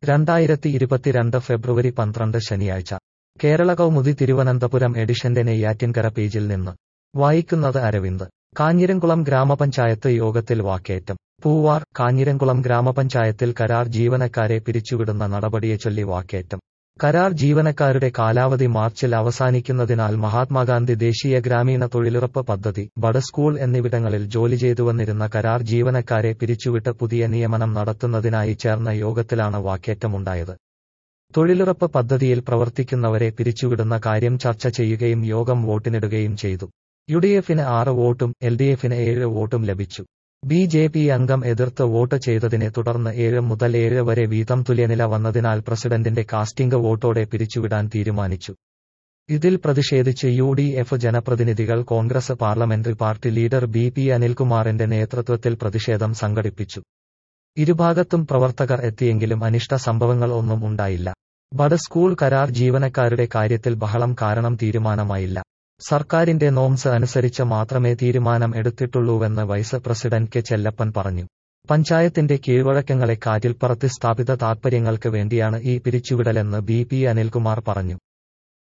രണ്ടായിരത്തി ഇരുപത്തിരണ്ട് ഫെബ്രുവരി പന്ത്രണ്ട് ശനിയാഴ്ച കേരള കൗമുദി തിരുവനന്തപുരം എഡിഷന്റെ നെയ്യാറ്റിൻകര പേജിൽ നിന്ന് വായിക്കുന്നത് അരവിന്ദ് കാഞ്ഞിരംകുളം ഗ്രാമപഞ്ചായത്ത് യോഗത്തിൽ വാക്കേറ്റം പൂവാർ കാഞ്ഞിരംകുളം ഗ്രാമപഞ്ചായത്തിൽ കരാർ ജീവനക്കാരെ പിരിച്ചുവിടുന്ന നടപടിയെച്ചൊല്ലി വാക്കേറ്റം കരാർ ജീവനക്കാരുടെ കാലാവധി മാർച്ചിൽ അവസാനിക്കുന്നതിനാൽ മഹാത്മാഗാന്ധി ദേശീയ ഗ്രാമീണ തൊഴിലുറപ്പ് പദ്ധതി ബഡ് സ്കൂൾ എന്നിവിടങ്ങളിൽ ജോലി ചെയ്തുവന്നിരുന്ന കരാർ ജീവനക്കാരെ പിരിച്ചുവിട്ട് പുതിയ നിയമനം നടത്തുന്നതിനായി ചേർന്ന യോഗത്തിലാണ് വാക്കേറ്റമുണ്ടായത് തൊഴിലുറപ്പ് പദ്ധതിയിൽ പ്രവർത്തിക്കുന്നവരെ പിരിച്ചുവിടുന്ന കാര്യം ചർച്ച ചെയ്യുകയും യോഗം വോട്ടിനിടുകയും ചെയ്തു യുഡിഎഫിന് ആറ് വോട്ടും എൽഡിഎഫിന് ഏഴ് വോട്ടും ലഭിച്ചു ബി ജെ പി അംഗം എതിർത്ത് വോട്ട് ചെയ്തതിനെ തുടർന്ന് ഏഴ് മുതൽ ഏഴ് വരെ വീതം തുല്യനില വന്നതിനാൽ പ്രസിഡന്റിന്റെ കാസ്റ്റിംഗ് വോട്ടോടെ പിരിച്ചുവിടാൻ തീരുമാനിച്ചു ഇതിൽ പ്രതിഷേധിച്ച് യു ഡി എഫ് ജനപ്രതിനിധികൾ Congress parliamentary party leader B P അനിൽകുമാറിന്റെ നേതൃത്വത്തിൽ പ്രതിഷേധം സംഘടിപ്പിച്ചു ഇരുഭാഗത്തും പ്രവർത്തകർ എത്തിയെങ്കിലും അനിഷ്ട സംഭവങ്ങൾ ഒന്നും ഉണ്ടായില്ല ബഡ് സ്കൂൾ കരാർ ജീവനക്കാരുടെ കാര്യത്തിൽ ബഹളം കാരണം തീരുമാനമായില്ല സർക്കാരിന്റെ നോംസ് അനുസരിച്ച് മാത്രമേ തീരുമാനം എടുത്തിട്ടുള്ളൂവെന്ന് വൈസ് പ്രസിഡന്റ് കെ ചെല്ലപ്പൻ പറഞ്ഞു പഞ്ചായത്തിന്റെ കീഴ്വഴക്കങ്ങളെ കാറ്റിൽ പറത്തി സ്ഥാപിത താൽപര്യങ്ങൾക്ക് വേണ്ടിയാണ് ഈ പിരിച്ചുവിടലെന്ന് ബി പി അനിൽകുമാർ പറഞ്ഞു